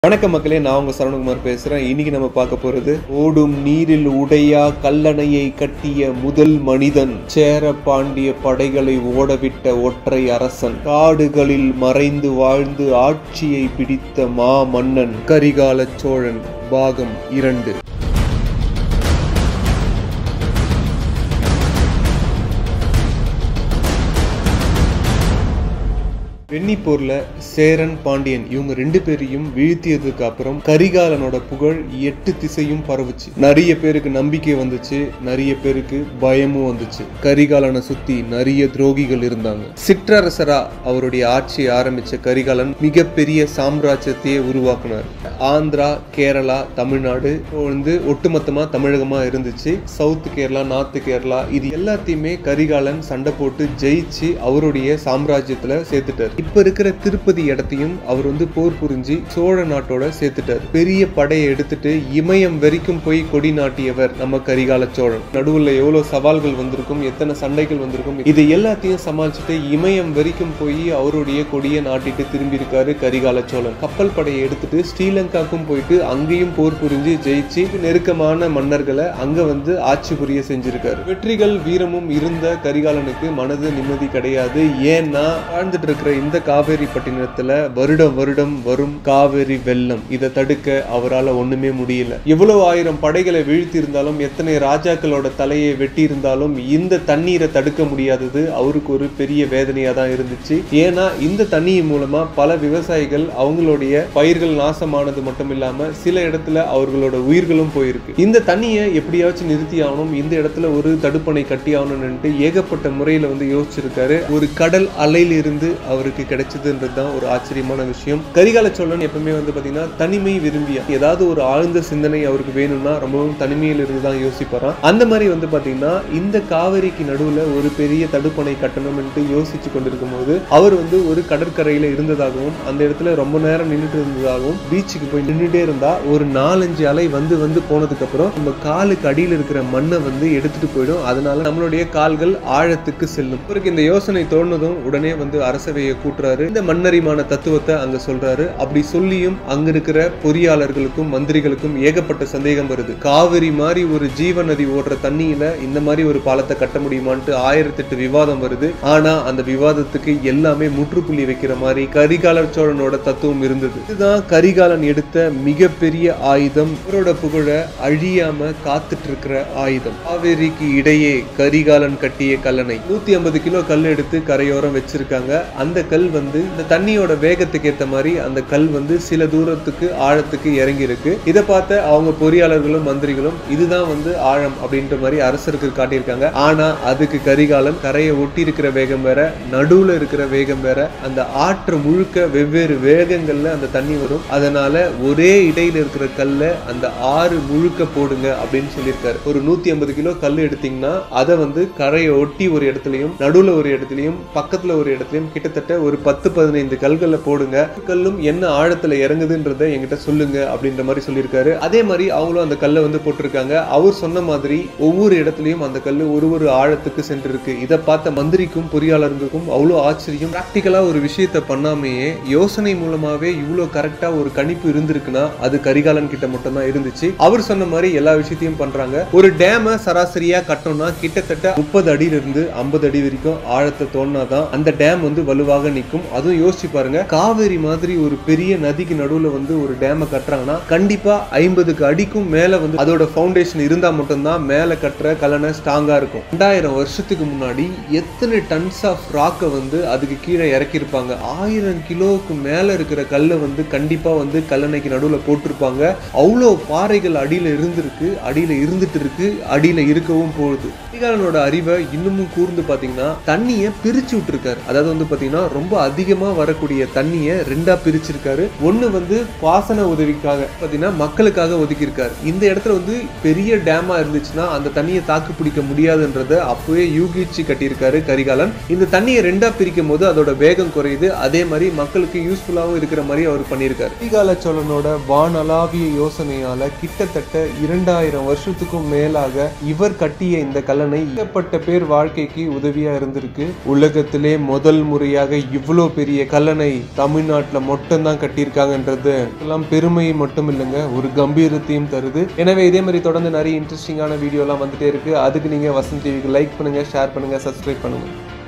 வணக்கம் மக்களே நான் உங்க சரவணகுமார் பேசுறேன் இன்னைக்கு நம்ம பார்க்க போறது ஓடும் நீரில் உடையா கல்லணையை கட்டிய முதல் மனிதன் சேர பாண்டிய படைகளை ஓடவிட்ட ஒற்றை அரசன் காடுகளில் மறைந்து வாழ்ந்து ஆட்சியை பிடித்த மா மன்னன் கரிகால சோழன் பாகம் இரண்டு வெண்ணிப்போர்ல சேரன் பாண்டியன் இவங்க ரெண்டு பேரையும் வீழ்த்தியதுக்கு அப்புறம் கரிகாலனோட புகழ் எட்டு திசையும் பரவுச்சு நிறைய பேருக்கு நம்பிக்கை வந்துச்சு நிறைய பேருக்கு பயமும் வந்துச்சு கரிகாலனை சுத்தி நிறைய துரோகிகள் இருந்தாங்க சிற்றரசரா அவருடைய ஆட்சியை ஆரம்பிச்ச கரிகாலன் மிகப்பெரிய சாம்ராஜ்யத்தையே உருவாக்குனார் ஆந்திரா கேரளா தமிழ்நாடு வந்து ஒட்டுமொத்தமா தமிழகமா இருந்துச்சு சவுத் கேரளா நார்த் கேரளா இது எல்லாத்தையுமே கரிகாலன் சண்டை போட்டு ஜெயிச்சு அவருடைய சாம்ராஜ்யத்துல சேர்த்துட்டார் இப்ப இருக்கிற திருப்பதி இடத்தையும் அவர் வந்து போர் புரிஞ்சு சோழ நாட்டோட சேர்த்துட்டார் பெரிய படையை எடுத்துட்டு இமயம் வரைக்கும் போய் கொடி நாட்டியவர் நம்ம கரிகால சோழன் நடுவுல எவ்வளவு சவால்கள் வந்திருக்கும் எத்தனை சண்டைகள் வந்திருக்கும் இது எல்லாத்தையும் சமாளிச்சுட்டு இமயம் வரைக்கும் போய் அவருடைய கொடியை நாட்டிட்டு திரும்பி இருக்காரு கரிகால சோழன் கப்பல் படையை எடுத்துட்டு ஸ்ரீலங்காக்கும் போயிட்டு அங்கேயும் போர் புரிஞ்சு ஜெயிச்சு நெருக்கமான மன்னர்களை அங்க வந்து ஆட்சி புரிய செஞ்சிருக்காரு வெற்றிகள் வீரமும் இருந்த கரிகாலனுக்கு மனது நிம்மதி கிடையாது ஏன்னா வாழ்ந்துட்டு இருக்கிற இந்த காவேரி பட்டினத்துல வருடம் வருடம் வரும் காவேரி வெள்ளம் இதை தடுக்க அவரால் ஒண்ணுமே முடியல எவ்வளவு ஆயிரம் படைகளை வீழ்த்தி இருந்தாலும் எத்தனை ராஜாக்களோட தலையை வெட்டி இருந்தாலும் இந்த தண்ணீரை தடுக்க முடியாதது அவருக்கு ஒரு பெரிய வேதனையா தான் இருந்துச்சு ஏன்னா இந்த தண்ணீர் மூலமா பல விவசாயிகள் அவங்களுடைய பயிர்கள் நாசமானது மட்டும் இல்லாம சில இடத்துல அவர்களோட உயிர்களும் போயிருக்கு இந்த தண்ணியை எப்படியாச்சும் நிறுத்தி ஆகணும் இந்த இடத்துல ஒரு தடுப்பணை கட்டி ஆகணும்னு ஏகப்பட்ட முறையில வந்து யோசிச்சிருக்காரு ஒரு கடல் அலையில இருந்து அவருக்கு கிடைச்சதுன்றது தான் ஒரு ஆச்சரியமான விஷயம் கரிகால சோழன் எப்பவுமே வந்து பாத்தீங்கன்னா தனிமை விரும்பியா ஏதாவது ஒரு ஆழ்ந்த சிந்தனை அவருக்கு வேணும்னா ரொம்பவும் தனிமையில் இருந்து தான் யோசிப்பாராம் அந்த மாதிரி வந்து பாத்தீங்கன்னா இந்த காவிரிக்கு நடுவுல ஒரு பெரிய தடுப்பணை கட்டணும்னு யோசிச்சு கொண்டிருக்கும் போது அவர் வந்து ஒரு கடற்கரையில இருந்ததாகவும் அந்த இடத்துல ரொம்ப நேரம் நின்றுட்டு இருந்ததாகவும் பீச்சுக்கு போய் நின்றுட்டே இருந்தா ஒரு நாலஞ்சு அலை வந்து வந்து போனதுக்கு அப்புறம் நம்ம காலுக்கு அடியில் இருக்கிற மண்ணை வந்து எடுத்துட்டு போயிடும் அதனால நம்மளுடைய கால்கள் ஆழத்துக்கு செல்லும் அவருக்கு இந்த யோசனை தோணுனதும் உடனே வந்து அரசவையை கூட்டுறாரு இந்த மன்னரிமான தத்துவத்தை அங்க சொல்றாரு அப்படி சொல்லியும் அங்க இருக்கிற பொறியாளர்களுக்கும் மந்திரிகளுக்கும் ஏகப்பட்ட சந்தேகம் வருது காவிரி மாதிரி ஒரு ஜீவ நதி ஓடுற தண்ணியில இந்த மாதிரி ஒரு பாலத்தை கட்ட முடியுமான்ட்டு ஆயிரத்தி எட்டு விவாதம் வருது ஆனா அந்த விவாதத்துக்கு எல்லாமே முற்றுப்புள்ளி வைக்கிற மாதிரி கரிகாலர் சோழனோட தத்துவம் இருந்தது இதுதான் கரிகாலன் எடுத்த மிகப்பெரிய ஆயுதம் இவரோட புகழ அழியாம காத்துட்டு இருக்கிற ஆயுதம் காவேரிக்கு இடையே கரிகாலன் கட்டிய கல்லணை நூத்தி ஐம்பது கிலோ கல் எடுத்து கரையோரம் வச்சிருக்காங்க அந்த கல் வந்து இந்த தண்ணியோட வேகத்துக்கு ஏத்த மாதிரி அந்த கல் வந்து சில தூரத்துக்கு ஆழத்துக்கு இறங்கி இருக்கு இதை பார்த்த அவங்க பொறியாளர்களும் மந்திரிகளும் இதுதான் வந்து ஆழம் அப்படின்ற மாதிரி அரசருக்கு காட்டியிருக்காங்க ஆனா அதுக்கு கரிகாலன் கரையை ஒட்டி இருக்கிற வேகம் வேற நடுவுல இருக்கிற வேகம் வேற அந்த ஆற்று முழுக்க வெவ்வேறு வேகங்கள்ல அந்த தண்ணி வரும் அதனால ஒரே இடையில இருக்கிற கல்ல அந்த ஆறு முழுக்க போடுங்க அப்படின்னு சொல்லியிருக்காரு ஒரு நூத்தி ஐம்பது கிலோ கல் எடுத்தீங்கன்னா அதை வந்து கரையை ஒட்டி ஒரு இடத்துலயும் நடுவுல ஒரு இடத்துலயும் பக்கத்துல ஒரு இடத்துலயும் கிட்டத்தட்ட ஒரு பத்து பதினைந்து கல்களை போடுங்க கல்லும் என்ன ஆழத்துல இறங்குதுன்றத என்கிட்ட சொல்லுங்க அப்படின்ற மாதிரி சொல்லியிருக்காரு அதே மாதிரி அவங்களும் அந்த கல்லை வந்து போட்டிருக்காங்க அவர் சொன்ன மாதிரி ஒவ்வொரு இடத்துலயும் அந்த கல் ஒரு ஒரு ஆழத்துக்கு சென்றிருக்கு இதை பார்த்த மந்திரிக்கும் பொறியாளர்களுக்கும் அவ்வளோ ஆச்சரியம் பிராக்டிக்கலா ஒரு விஷயத்த பண்ணாமையே யோசனை மூலமாவே இவ்வளோ கரெக்டா ஒரு கணிப்பு இருந்திருக்குன்னா அது கரிகாலன் கிட்ட மட்டும் தான் இருந்துச்சு அவர் சொன்ன மாதிரி எல்லா விஷயத்தையும் பண்றாங்க ஒரு டேம சராசரியா கட்டணும்னா கிட்டத்தட்ட முப்பது அடியில இருந்து ஐம்பது அடி வரைக்கும் ஆழத்தை தோணாதான் அந்த டேம் வந்து வலுவாக நிற்கும் அதுவும் யோசிச்சு பாருங்க காவேரி மாதிரி ஒரு பெரிய நதிக்கு நடுவுல வந்து ஒரு டேமை கட்டுறாங்கன்னா கண்டிப்பா ஐம்பதுக்கு அடிக்கும் மேல வந்து அதோட ஃபவுண்டேஷன் இருந்தா மட்டும்தான் மேல கட்டுற கலனை ஸ்ட்ராங்கா இருக்கும் ரெண்டாயிரம் வருஷத்துக்கு முன்னாடி எத்தனை டன்ஸ் ஆஃப் ராக்கை வந்து அதுக்கு கீழே இறக்கியிருப்பாங்க ஆயிரம் கிலோவுக்கு மேல இருக்கிற கல்லை வந்து கண்டிப்பா வந்து கல்லணைக்கு நடுவுல போட்டிருப்பாங்க அவ்வளோ பாறைகள் அடியில இருந்திருக்கு அடியில இருந்துட்டு இருக்கு அடியில இருக்கவும் போகுது கரிகாலனோட அறிவை இன்னமும் கூர்ந்து பாத்தீங்கன்னா தண்ணியை பிரிச்சு விட்டுருக்காரு அதாவது வந்து பாத்தீங்கன்னா ரொம்ப அதிகமா வரக்கூடிய தண்ணியை ரெண்டா பிரிச்சிருக்காரு ஒண்ணு வந்து பாசன உதவிக்காக பாத்தீங்கன்னா மக்களுக்காக ஒதுக்கியிருக்காரு இந்த இடத்துல வந்து பெரிய டேமா இருந்துச்சுன்னா அந்த தண்ணியை தாக்கு பிடிக்க முடியாதுன்றத அப்பவே யூகிச்சு கட்டியிருக்காரு கரிகாலன் இந்த தண்ணியை ரெண்டா பிரிக்கும் போது அதோட வேகம் குறையுது அதே மாதிரி மக்களுக்கு யூஸ்ஃபுல்லாகவும் இருக்கிற மாதிரி அவர் பண்ணியிருக்காரு கரிகால சோழனோட வானளாவிய யோசனையால கிட்டத்தட்ட இரண்டாயிரம் வருஷத்துக்கும் மேலாக இவர் கட்டிய இந்த கல்லணை ஏகப்பட்ட பேர் வாழ்க்கைக்கு உதவியா இருந்திருக்கு உலகத்திலே முதல் முறையாக இவ்வளோ பெரிய கல்லணை தமிழ்நாட்டில் மட்டும்தான் கட்டியிருக்காங்கன்றது எல்லாம் பெருமை மட்டும் இல்லைங்க ஒரு கம்பீரத்தையும் தருது எனவே இதே மாதிரி தொடர்ந்து நிறைய இன்ட்ரெஸ்டிங்கான வீடியோலாம் வந்துட்டே இருக்கு அதுக்கு நீங்கள் வசந்த் டிவிக்கு லைக் பண்ணுங்க ஷேர் பண்ணுங்க சப்ஸ்கிரைப் பண்ணுங்க